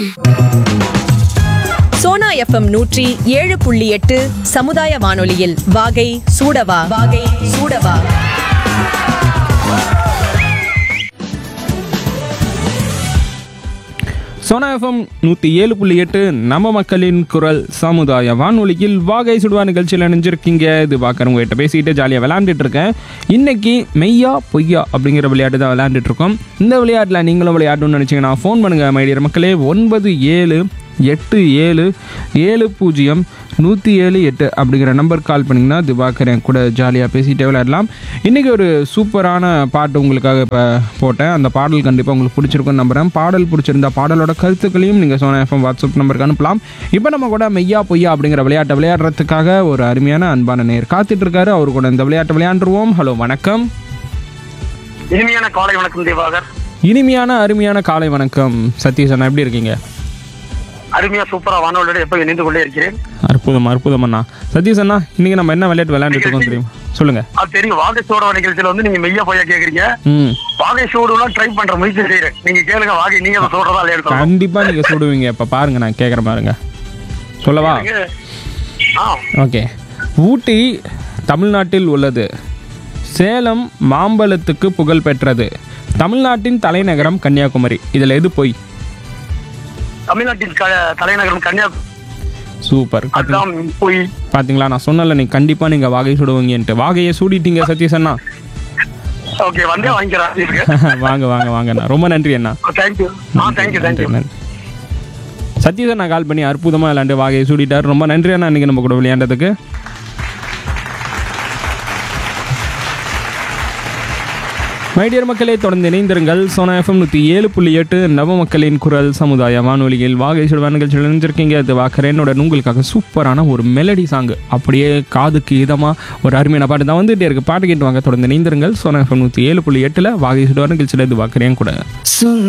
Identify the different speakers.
Speaker 1: Sona FM நூற்றி ஏழு புள்ளி எட்டு சமுதாய வானொலியில் வாகை சூடவா வாகை சூடவா
Speaker 2: சோனா எஃப்எம் நூற்றி ஏழு புள்ளி எட்டு நம்ம மக்களின் குரல் சமுதாய வானொலியில் வாகை சுடுவா நிகழ்ச்சியில் நினைஞ்சிருக்கீங்க இது பார்க்குறவங்க கிட்ட பேசிட்டு ஜாலியாக விளையாண்டுட்டு இருக்கேன் இன்னைக்கு மெய்யா பொய்யா அப்படிங்கிற விளையாட்டு தான் விளையாண்டுட்டு இருக்கோம் இந்த விளையாட்டில் நீங்களும் விளையாடணும்னு நினச்சிங்கன்னா ஃபோன் பண்ணுங்கள் மைடியர் மக்களே ஒன்பது ஏழு எட்டு ஏழு ஏழு பூஜ்ஜியம் நூற்றி ஏழு எட்டு அப்படிங்கிற நம்பர் கால் பண்ணிங்கன்னா திவாகரன் கூட ஜாலியாக பேசிகிட்டே விளையாடலாம் இன்றைக்கி ஒரு சூப்பரான பாட்டு உங்களுக்காக இப்போ போட்டேன் அந்த பாடல் கண்டிப்பாக உங்களுக்கு பிடிச்சிருக்கும்னு நம்புகிறேன் பாடல் பிடிச்சிருந்தா பாடலோட கருத்துக்களையும் நீங்கள் சோனா எஃப்எம் வாட்ஸ்அப் நம்பருக்கு அனுப்பலாம் இப்போ நம்ம கூட மெய்யா பொய்யா அப்படிங்கிற விளையாட்டை விளையாடுறதுக்காக ஒரு அருமையான அன்பான நேர் காத்துட்டு இருக்காரு அவர் கூட இந்த விளையாட்டை விளையாண்டுருவோம் ஹலோ வணக்கம்
Speaker 3: இனிமையான காலை வணக்கம் திவாகர்
Speaker 2: இனிமையான அருமையான காலை வணக்கம் சதீஷ் அண்ணா எப்படி இருக்கீங்க
Speaker 3: அருமையா சூப்பரா வானொலியோட எப்ப இணைந்து கொண்டே இருக்கிறேன்
Speaker 2: அற்புதம் அற்புதம் அண்ணா சதீஷ் அண்ணா இன்னைக்கு நம்ம என்ன விளையாட்டு விளையாண்டுட்டு இருக்கோம் தெரியும் சொல்லுங்க
Speaker 3: அது தெரியும் வாகை சோட நிகழ்ச்சியில வந்து நீங்க மெய்யா போயா கேக்குறீங்க
Speaker 2: ம்
Speaker 3: வாகை சோடுலாம் ட்ரை பண்ற முயற்சி செய்யறேன் நீங்க கேளுங்க வாகை நீங்க அதை சொல்றதா இல்லையா எடுத்து
Speaker 2: கண்டிப்பா நீங்க சுடுவீங்க இப்ப பாருங்க நான் கேக்குறேன் பாருங்க சொல்லவா
Speaker 3: ஆ
Speaker 2: ஓகே ஊட்டி தமிழ்நாட்டில் உள்ளது சேலம் மாம்பழத்துக்கு புகழ் பெற்றது தமிழ்நாட்டின் தலைநகரம் கன்னியாகுமரி இதுல எது போய்
Speaker 3: தமிழ்நாட்டின் க- தலைநகரம் கன்னியாகுமரி
Speaker 2: சூப்பர்
Speaker 3: அதான் போய்
Speaker 2: பாத்தீங்களா நான் சொன்னல நீ கண்டிப்பா நீங்க வாகை சுடுவீங்கன்ட்டு வாகையை சூடிட்டீங்க சதீஷ் அண்ணா
Speaker 3: ஓகே வந்தே வாங்கிக்கிறேன்
Speaker 2: வாங்க வாங்க வாங்க அண்ணா ரொம்ப நன்றி அண்ணா
Speaker 3: தேங்க்யூ ஆ தேங்க்யூ தேங்க்யூ
Speaker 2: நன்றி சதீஷ் அண்ணா கால் பண்ணி அற்புதமா விளையாண்டு வாகையை சூடிட்டார் ரொம்ப நன்றி அண்ணா இன்னைக்கு நம்ம கூட விளையாண்டதுக்கு மைடியர் மக்களே தொடர்ந்து இணைந்திருங்கள் சோனா எஃப்எம் நூற்றி ஏழு புள்ளி எட்டு நவ மக்களின் குரல் சமுதாய வானொலியில் வாகை சுடுவா நிகழ்ச்சியில் இணைஞ்சிருக்கீங்க அது வாக்கரேனோட உங்களுக்காக சூப்பரான ஒரு மெலடி சாங் அப்படியே காதுக்கு இதமாக ஒரு அருமையான பாட்டு தான் வந்துகிட்டே இருக்கு பாட்டு கேட்டு வாங்க தொடர்ந்து இணைந்திருங்கள் சோனா எஃப்எம் நூற்றி ஏழு புள்ளி எட்டில் வாகை சுடுவா நிகழ்ச்சியில் இது வாக்கரேன் கூட
Speaker 4: சொந்த